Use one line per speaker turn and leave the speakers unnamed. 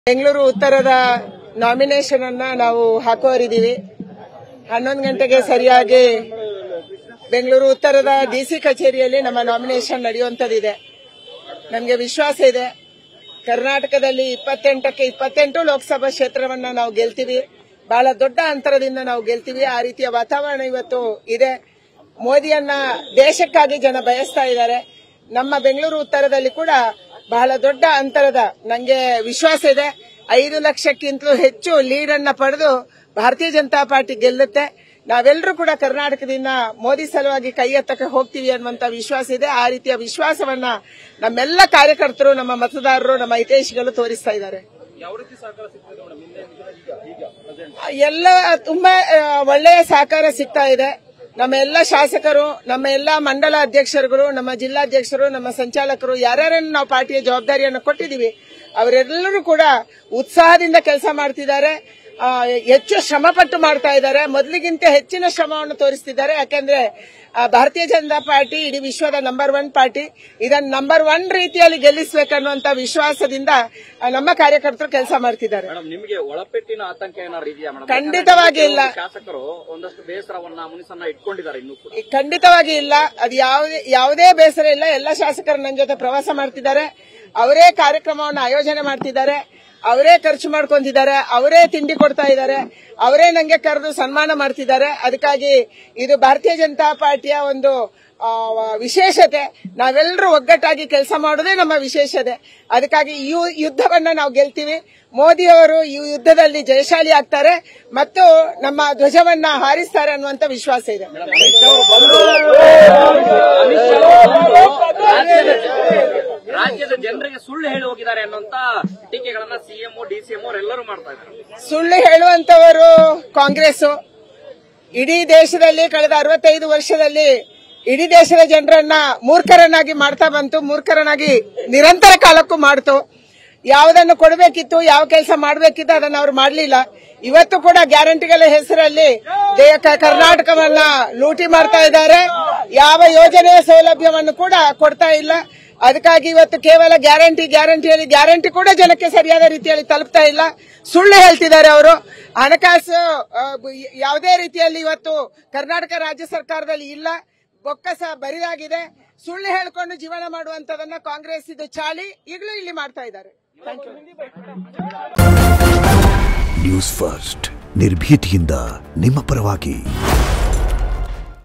ಬೆಂಗಳೂರು ಉತ್ತರದ ನಾಮಿನೇಷನ್ ಅನ್ನ ನಾವು ಹಾಕೋರಿದೀವಿ ಹನ್ನೊಂದು ಗಂಟೆಗೆ ಸರಿಯಾಗಿ ಬೆಂಗಳೂರು ಉತ್ತರದ ಡಿಸಿ ಕಚೇರಿಯಲ್ಲಿ ನಮ್ಮ ನಾಮಿನೇಷನ್ ನಡೆಯುವಂತದಿದೆ ನಮಗೆ ವಿಶ್ವಾಸ ಇದೆ ಕರ್ನಾಟಕದಲ್ಲಿ ಇಪ್ಪತ್ತೆಂಟಕ್ಕೆ ಇಪ್ಪತ್ತೆಂಟು ಲೋಕಸಭಾ ಕ್ಷೇತ್ರವನ್ನ ನಾವು ಗೆಲ್ತೀವಿ ಬಹಳ ದೊಡ್ಡ ಅಂತರದಿಂದ ನಾವು ಗೆಲ್ತೀವಿ ಆ ರೀತಿಯ ವಾತಾವರಣ ಇವತ್ತು ಇದೆ ಮೋದಿಯನ್ನ ದೇಶಕ್ಕಾಗಿ ಜನ ಬಯಸ್ತಾ ಇದ್ದಾರೆ ನಮ್ಮ ಬೆಂಗಳೂರು ಉತ್ತರದಲ್ಲಿ ಕೂಡ ಬಹಳ ದೊಡ್ಡ ಅಂತರದ ನಂಗೆ ವಿಶ್ವಾಸ ಇದೆ ಐದು ಲಕ್ಷಕ್ಕಿಂತಲೂ ಹೆಚ್ಚು ಲೀಡ್ ಅನ್ನ ಪಡೆದು ಭಾರತೀಯ ಜನತಾ ಪಾರ್ಟಿ ಗೆಲ್ಲುತ್ತೆ ನಾವೆಲ್ಲರೂ ಕೂಡ ಕರ್ನಾಟಕದಿಂದ ಮೋದಿ ಸಲುವಾಗಿ ಕೈ ಎತ್ತಕ್ಕೆ ಹೋಗ್ತೀವಿ ಅನ್ನುವಂತ ವಿಶ್ವಾಸ ಇದೆ ಆ ರೀತಿಯ ವಿಶ್ವಾಸವನ್ನ ನಮ್ಮೆಲ್ಲ ಕಾರ್ಯಕರ್ತರು ನಮ್ಮ ಮತದಾರರು ನಮ್ಮ ಹಿತೈಷಿಗಳು ತೋರಿಸ್ತಾ ಇದ್ದಾರೆ
ಯಾವ ರೀತಿ ಸಹಕಾರ ಸಿಗ್ತದೆ ಮೇಡಮ್ ಹಿಂದೆ ಈಗ ಈಗ ಪ್ರೆಸೆಂಟ್
ಎಲ್ಲ ತುಂಬಾ ಆ, ಒಳ್ಳೆಯ ಸಹಕಾರ ಸಿಗ್ತಾ ಇದೆ ನಮ್ಮ ಎಲ್ಲ ಶಾಸಕರು ನಮ್ಮ ಎಲ್ಲ ಮಂಡಲ ಅಧ್ಯಕ್ಷರುಗಳು ನಮ್ಮ ಜಿಲ್ಲಾಧ್ಯಕ್ಷರು ನಮ್ಮ ಸಂಚಾಲಕರು ಯಾರ್ಯಾರನ್ನು ನಾವು ಪಾರ್ಟಿಯ ಜವಾಬ್ದಾರಿಯನ್ನು ಕೊಟ್ಟಿದ್ದೀವಿ ಅವರೆಲ್ಲರೂ ಕೂಡ ಉತ್ಸಾಹದಿಂದ ಕೆಲಸ ಮಾಡ್ತಿದ್ದಾರೆ ಆ, ಹೆಚ್ಚು ಶ್ರಮಪಟ್ಟು ಮಾಡ್ತಾ ಇದ್ದಾರೆ ಮೊದಲಿಗಿಂತ ಹೆಚ್ಚಿನ ಶ್ರಮವನ್ನು ತೋರಿಸ್ತಿದ್ದಾರೆ ಯಾಕೆಂದ್ರೆ ಆ, ಭಾರತೀಯ ಜನತಾ ಪಾರ್ಟಿ ಇಡೀ ವಿಶ್ವದ ನಂಬರ್ ಒನ್ ಪಾರ್ಟಿ ಇದನ್ನು ನಂಬರ್ ಒನ್ ರೀತಿಯಲ್ಲಿ ಗೆಲ್ಲಿಸಬೇಕನ್ನುವಂತ ವಿಶ್ವಾಸದಿಂದ ಆ, ನಮ್ಮ ಕಾರ್ಯಕರ್ತರು ಕೆಲಸ ಮಾಡ್ತಿದ್ದಾರೆ
ಮೇಡಮ್ ನಿಮಗೆ ಒಳಪೆಟ್ಟಿನ ಆತಂಕ ಏನಾದ್ರು ಇದೆಯಾ ಮೇಡಮ್
ಖಂಡಿತವಾಗಿ ಇಲ್ಲ.
ಶಾಸಕರು ಒಂದಷ್ಟು ಬೇಸರವನ್ನ ಮುನಿಸನ್ನ ಇಟ್ಕೊಂಡಿದ್ದಾರೆ ಇನ್ನೂ ಕೂಡ
ಈ ಖಂಡಿತವಾಗಿ ಇಲ್ಲ ಅದು ಯಾವುದೇ ಯಾವುದೇ ಬೇಸರ ಇಲ್ಲ ಎಲ್ಲ ಶಾಸಕರು ನನ್ನ ಜೊತೆ ಪ್ರವಾಸ ಮಾಡ್ತಿದ್ದಾರೆ ಅವರೇ ಕಾರ್ಯಕ್ರಮವನ್ನು ಆಯೋಜನೆ ಮಾಡ್ತಿದ್ದಾರೆ ಅವರೇ ಖರ್ಚು ಮಾಡ್ಕೊಂತಿದ್ದಾರೆ ಅವರೇ ತಿಂಡಿ ಕೊಡ್ತಾ ಇದ್ದಾರೆ ಅವರೇ ನಂಗೆ ಕರೆದು ಸನ್ಮಾನ ಮಾಡ್ತಿದ್ದಾರೆ ಅದಕ್ಕಾಗಿ ಇದು ಭಾರತೀಯ ಜನತಾ ಪಾರ್ಟಿಯ ಒಂದು ಆ, ವಿಶೇಷತೆ ನಾವೆಲ್ಲರೂ ಒಗ್ಗಟ್ಟಾಗಿ ಕೆಲಸ ಮಾಡೋದೇ ನಮ್ಮ ವಿಶೇಷತೆ ಅದಕ್ಕಾಗಿ ಈ ಯುದ್ಧವನ್ನ ನಾವು ಗೆಲ್ತೀವಿ ಮೋದಿ ಅವರು ಈ ಯುದ್ಧದಲ್ಲಿ ಜಯಶಾಲಿ ಆಗ್ತಾರೆ ಮತ್ತು ನಮ್ಮ ಧ್ವಜವನ್ನ ಹಾರಿಸ್ತಾರೆ ಅನ್ನುವಂತ ವಿಶ್ವಾಸ ಇದೆ
ರಾಜ್ಯದ ರಾಜ್ಯದ ಜನರಿಗೆ ಸುಳ್ಳು ಹೇಳಿ ಹೋಗಿದ್ದಾರೆ ಅನ್ನೋಂತ ಟೀಕೆಗಳನ್ನ ಸಿಎಂ ಡಿಸಿಎಂ ಅವರೆಲ್ಲರೂ ಮಾಡ್ತಾ ಇದ್ದಾರೆ
ಸುಳ್ಳು ಹೇಳುವಂತವರು ಕಾಂಗ್ರೆಸ್ ಇಡೀ ದೇಶದಲ್ಲಿ ಕಳೆದ ಅರವತ್ತೈದು ವರ್ಷದಲ್ಲಿ ಇಡೀ ದೇಶದ ಜನರನ್ನ ಮೂರ್ಖರನ್ನಾಗಿ ಮಾಡ್ತಾ ಬಂತು ಮೂರ್ಖರನ್ನಾಗಿ ನಿರಂತರ ಕಾಲಕ್ಕೂ ಮಾಡ್ತು ಯಾವುದನ್ನು ಕೊಡಬೇಕಿತ್ತು ಯಾವ ಕೆಲಸ ಮಾಡಬೇಕಿತ್ತು ಅದನ್ನು ಅವ್ರು ಮಾಡಲಿಲ್ಲ ಇವತ್ತು ಕೂಡ ಗ್ಯಾರಂಟಿಗಳ ಹೆಸರಲ್ಲಿ ದೇ- ಕ- ಕರ್ನಾಟಕವನ್ನ ಲೂಟಿ ಮಾಡ್ತಾ ಇದ್ದಾರೆ ಯಾವ ಯೋಜನೆಯ ಸೌಲಭ್ಯವನ್ನು ಕೂಡ ಕೊಡ್ತಾ ಇಲ್ಲ ಅದಕ್ಕಾಗಿ ಇವತ್ತು ಕೇವಲ ಗ್ಯಾರಂಟಿ ಗ್ಯಾರಂಟಿಯಲ್ಲಿ ಗ್ಯಾರಂಟಿ ಕೂಡ ಜನಕ್ಕೆ ಸರಿಯಾದ ರೀತಿಯಲ್ಲಿ ತಲುಪ್ತಾ ಇಲ್ಲ ಸುಳ್ಳು ಹೇಳ್ತಿದ್ದಾರೆ ಅವರು ಹಣಕಾಸು ಆ, ಬ- ಯಾವುದೇ ರೀತಿಯಲ್ಲಿ ಇವತ್ತು ಕರ್ನಾಟಕ ರಾಜ್ಯ ಸರ್ಕಾರದಲ್ಲಿ ಇಲ್ಲ ಬೊಕ್ಕಸ ಬರಿದಾಗಿದೆ ಸುಳ್ಳು ಹೇಳ್ಕೊಂಡು ಜೀವನ ಮಾಡುವಂತದನ್ನ ಕಾಂಗ್ರೆಸ್ ಇದು ಚಾಲಿ ಈಗಲೂ ಇಲ್ಲಿ ಮಾಡ್ತಾ ಇದ್ದಾರೆ ಥ್ಯಾಂಕ್ ಯು
ನ್ಯೂಸ್ ಫಸ್ಟ್ ನಿರ್ಭೀತಿಯಿಂದ ನಿಮ್ಮ ಪರವಾಗಿ